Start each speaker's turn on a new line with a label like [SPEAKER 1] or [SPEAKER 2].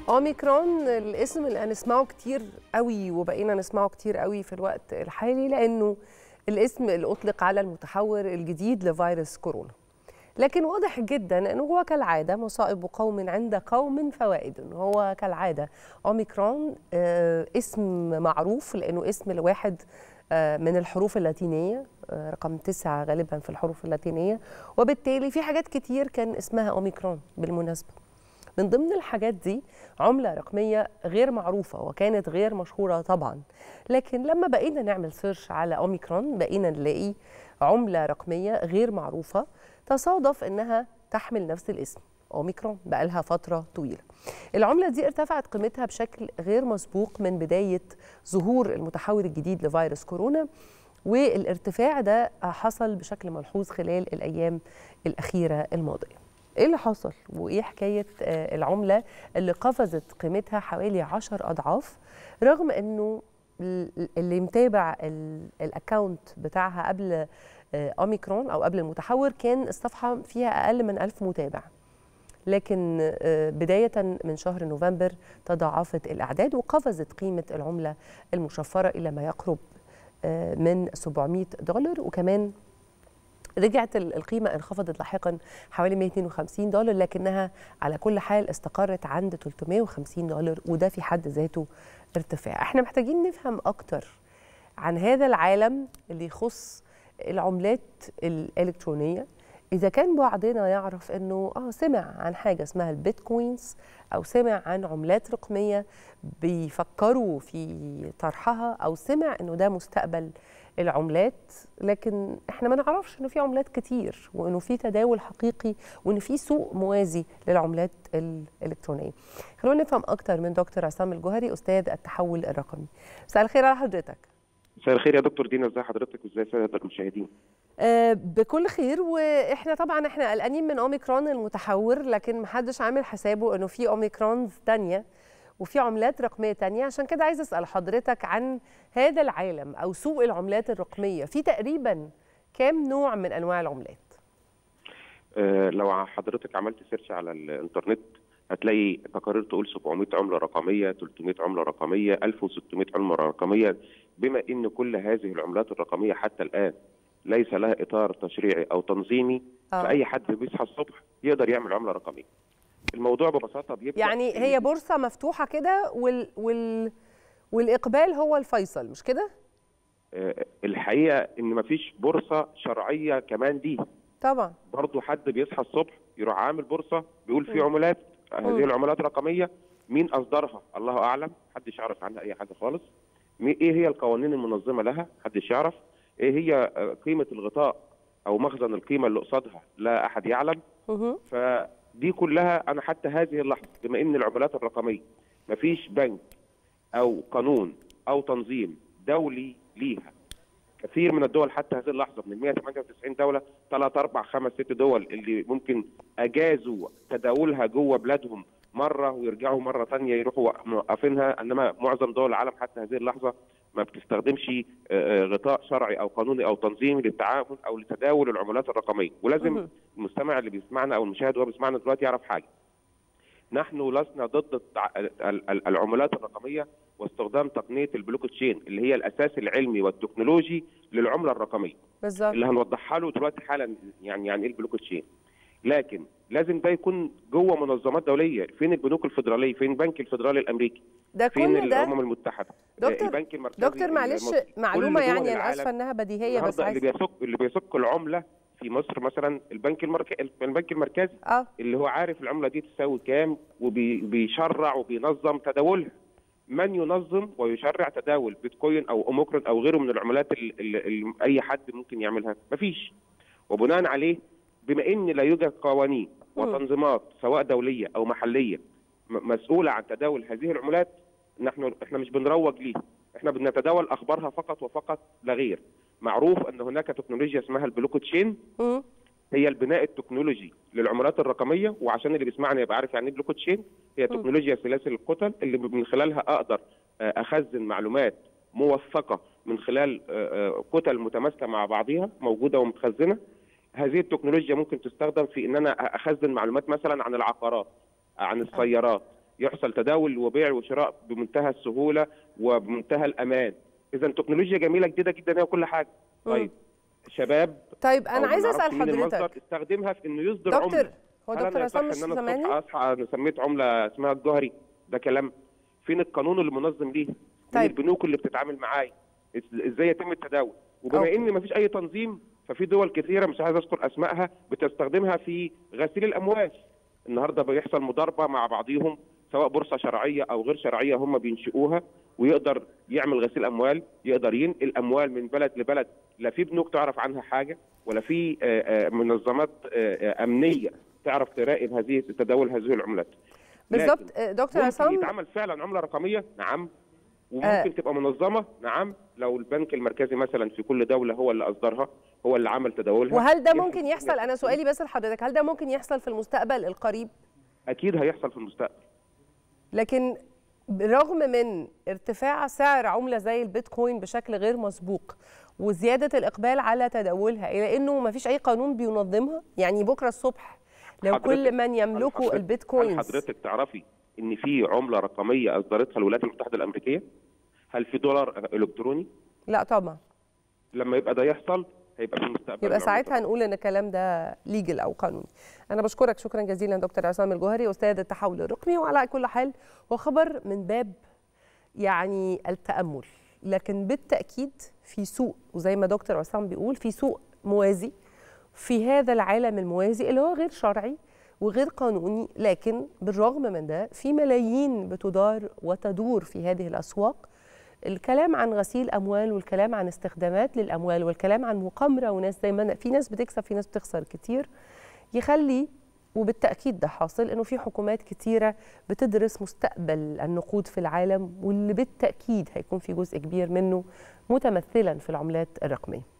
[SPEAKER 1] اوميكرون الاسم اللي هنسمعه كتير قوي وبقينا نسمعه كتير قوي في الوقت الحالي لانه الاسم اللي اطلق على المتحور الجديد لفيروس كورونا لكن واضح جدا انه هو كالعاده مصائب قوم عند قوم فوائد هو كالعاده اوميكرون آه اسم معروف لانه اسم لواحد آه من الحروف اللاتينيه آه رقم تسعة غالبا في الحروف اللاتينيه وبالتالي في حاجات كتير كان اسمها اوميكرون بالمناسبه من ضمن الحاجات دي عملة رقمية غير معروفة وكانت غير مشهورة طبعا لكن لما بقينا نعمل سيرش على أوميكرون بقينا نلاقي عملة رقمية غير معروفة تصادف إنها تحمل نفس الاسم أوميكرون بقالها فترة طويلة العملة دي ارتفعت قيمتها بشكل غير مسبوق من بداية ظهور المتحور الجديد لفيروس كورونا والارتفاع ده حصل بشكل ملحوظ خلال الأيام الأخيرة الماضية ايه اللي حصل وايه حكايه العمله اللي قفزت قيمتها حوالي 10 اضعاف رغم انه اللي متابع الاكونت بتاعها قبل اوميكرون او قبل المتحور كان الصفحه فيها اقل من 1000 متابع لكن بداية من شهر نوفمبر تضاعفت الأعداد وقفزت قيمة العملة المشفرة إلى ما يقرب من 700 دولار وكمان رجعت القيمة انخفضت لاحقا حوالي 152 دولار لكنها على كل حال استقرت عند 350 دولار وده في حد ذاته ارتفاع احنا محتاجين نفهم أكتر عن هذا العالم اللي يخص العملات الإلكترونية إذا كان بعضنا يعرف أنه آه سمع عن حاجة اسمها البيتكوينز أو سمع عن عملات رقمية بيفكروا في طرحها أو سمع أنه ده مستقبل العملات لكن احنا ما نعرفش انه في عملات كتير وانه في تداول حقيقي وان في سوق موازي للعملات الالكترونيه. خلونا نفهم اكتر من دكتور عصام الجوهري استاذ التحول الرقمي. مساء الخير على حضرتك.
[SPEAKER 2] مساء الخير يا دكتور دينا ازي حضرتك وازي الساده المشاهدين؟
[SPEAKER 1] أه بكل خير واحنا طبعا احنا قلقانين من اوميكرون المتحور لكن محدش عامل حسابه انه في اوميكرونز ثانيه وفي عملات رقمية تانية عشان كده عايز أسأل حضرتك عن هذا العالم أو سوق العملات الرقمية في تقريبا كام نوع من أنواع العملات؟
[SPEAKER 2] أه لو حضرتك عملت سيرش على الانترنت هتلاقي تقارير تقول 700 عملة رقمية 300 عملة رقمية 1600 عملة رقمية بما ان كل هذه العملات الرقمية حتى الآن ليس لها إطار تشريعي أو تنظيمي أوه. فأي حد بيصحى الصبح يقدر يعمل عملة رقمية الموضوع ببساطه بيبدا
[SPEAKER 1] يعني هي بورصه مفتوحه كده وال وال والاقبال هو الفيصل مش كده
[SPEAKER 2] أه الحقيقه ان مفيش بورصه شرعيه كمان دي
[SPEAKER 1] طبعا
[SPEAKER 2] برضه حد بيصحى الصبح يروح عامل بورصه بيقول في عملات هذه العملات رقميه مين اصدرها الله اعلم محدش يعرف عنها اي حاجه خالص ايه هي القوانين المنظمه لها محدش يعرف ايه هي قيمه الغطاء او مخزن القيمه اللي قصادها لا احد يعلم ف دي كلها انا حتى هذه اللحظه بما ان العملات الرقميه مفيش بنك او قانون او تنظيم دولي ليها كثير من الدول حتى هذه اللحظه من 198 دوله ثلاث اربع خمس ست دول اللي ممكن اجازوا تداولها جوه بلادهم مره ويرجعوا مره ثانيه يروحوا موقفينها انما معظم دول العالم حتى هذه اللحظه ما بتستخدمش غطاء شرعي او قانوني او تنظيمي للتعامل او لتداول العملات الرقميه ولازم المستمع اللي بيسمعنا او المشاهد وهو بيسمعنا دلوقتي يعرف حاجه نحن لسنا ضد العملات الرقميه واستخدام تقنيه البلوك تشين اللي هي الاساس العلمي والتكنولوجي للعمله الرقميه
[SPEAKER 1] بالظبط
[SPEAKER 2] اللي هنوضحها له دلوقتي حالا يعني يعني ايه البلوك تشين لكن لازم ده يكون جوه منظمات دوليه فين البنوك الفدراليه فين البنك الفدرالي الامريكي
[SPEAKER 1] ده
[SPEAKER 2] فين
[SPEAKER 1] كل ده
[SPEAKER 2] الامم المتحده
[SPEAKER 1] دكتور
[SPEAKER 2] البنك المركزي
[SPEAKER 1] دكتور معلش معلومه يعني انا اسفه انها بديهيه بس
[SPEAKER 2] اللي بيسك اللي بيسك العمله في مصر مثلا البنك المركزي البنك المركزي
[SPEAKER 1] اه
[SPEAKER 2] اللي هو عارف العمله دي تساوي كام وبيشرع وبينظم تداولها من ينظم ويشرع تداول بيتكوين او اوميكرون او غيره من العملات اللي, اللي اي حد ممكن يعملها مفيش وبناء عليه بما ان لا يوجد قوانين وتنظيمات سواء دوليه او محليه مسؤوله عن تداول هذه العملات نحن احنا مش بنروج ليه احنا بنتداول اخبارها فقط وفقط لا غير معروف ان هناك تكنولوجيا اسمها البلوك تشين هي البناء التكنولوجي للعملات الرقميه وعشان اللي بيسمعني يبقى عارف يعني ايه بلوك تشين هي تكنولوجيا سلاسل الكتل اللي من خلالها اقدر اخزن معلومات موثقه من خلال كتل متماسكه مع بعضها موجوده ومتخزنه هذه التكنولوجيا ممكن تستخدم في ان انا اخزن معلومات مثلا عن العقارات عن السيارات يحصل تداول وبيع وشراء بمنتهى السهوله وبمنتهى الامان اذا تكنولوجيا جميله جديده جدا هي وكل حاجه طيب شباب
[SPEAKER 1] طيب
[SPEAKER 2] أو
[SPEAKER 1] انا
[SPEAKER 2] ما
[SPEAKER 1] عايزه
[SPEAKER 2] نعرفش
[SPEAKER 1] اسال
[SPEAKER 2] مين المصدر،
[SPEAKER 1] حضرتك
[SPEAKER 2] استخدمها في انه يصدر
[SPEAKER 1] دكتور
[SPEAKER 2] عمله
[SPEAKER 1] هو
[SPEAKER 2] هل أنا
[SPEAKER 1] دكتور
[SPEAKER 2] يصح
[SPEAKER 1] عصام مش
[SPEAKER 2] ان انا
[SPEAKER 1] سامعني
[SPEAKER 2] الصبح اصحى انا سميت عمله اسمها الجوهري ده كلام فين القانون اللي منظم ليه؟
[SPEAKER 1] طيب.
[SPEAKER 2] طيب. البنوك اللي بتتعامل معايا إز- ازاي يتم التداول وبما
[SPEAKER 1] أوكي.
[SPEAKER 2] ان مفيش اي تنظيم ففي دول كثيره مش عايز اذكر اسمائها بتستخدمها في غسيل الاموال النهارده بيحصل مضاربه مع بعضيهم سواء بورصه شرعيه او غير شرعيه هم بينشئوها ويقدر يعمل غسيل اموال يقدر ينقل اموال من بلد لبلد لا في بنوك تعرف عنها حاجه ولا في آه، آه، منظمات آه، آه، امنيه تعرف تراقب هذه تداول هذه العملات
[SPEAKER 1] بالظبط
[SPEAKER 2] لكن
[SPEAKER 1] آه، دكتور
[SPEAKER 2] ممكن
[SPEAKER 1] عصام
[SPEAKER 2] يتعمل فعلا عمله رقميه نعم وممكن
[SPEAKER 1] آه.
[SPEAKER 2] تبقى منظمه نعم لو البنك المركزي مثلا في كل دوله هو اللي اصدرها هو اللي عمل تداولها
[SPEAKER 1] وهل ده
[SPEAKER 2] يحصل
[SPEAKER 1] ممكن يحصل انا سؤالي بس لحضرتك هل ده ممكن يحصل في المستقبل القريب
[SPEAKER 2] اكيد هيحصل في المستقبل
[SPEAKER 1] لكن بالرغم من ارتفاع سعر عملة زي البيتكوين بشكل غير مسبوق وزيادة الإقبال على تداولها إلى أنه ما فيش أي قانون بينظمها يعني بكرة الصبح لو
[SPEAKER 2] حضرتك-
[SPEAKER 1] كل من
[SPEAKER 2] هل
[SPEAKER 1] يملكوا
[SPEAKER 2] حضرتك- هل
[SPEAKER 1] البيتكوينز
[SPEAKER 2] حضرتك تعرفي ان في عمله رقميه اصدرتها الولايات المتحده الامريكيه هل في دولار الكتروني
[SPEAKER 1] لا طبعا
[SPEAKER 2] لما يبقى ده يحصل هيبقى في المستقبل
[SPEAKER 1] يبقى
[SPEAKER 2] العملة
[SPEAKER 1] ساعتها نقول ان الكلام ده ليجل او قانوني انا بشكرك شكرا جزيلا دكتور عصام الجوهري استاذ التحول الرقمي وعلى كل حال هو خبر من باب يعني التامل لكن بالتاكيد في سوق وزي ما دكتور عصام بيقول في سوق موازي في هذا العالم الموازي اللي هو غير شرعي وغير قانوني لكن بالرغم من ده في ملايين بتدار وتدور في هذه الاسواق الكلام عن غسيل اموال والكلام عن استخدامات للاموال والكلام عن مقامره وناس زي ما في ناس بتكسب في ناس بتخسر كتير يخلي وبالتاكيد ده حاصل انه في حكومات كتيره بتدرس مستقبل النقود في العالم واللي بالتاكيد هيكون في جزء كبير منه متمثلا في العملات الرقميه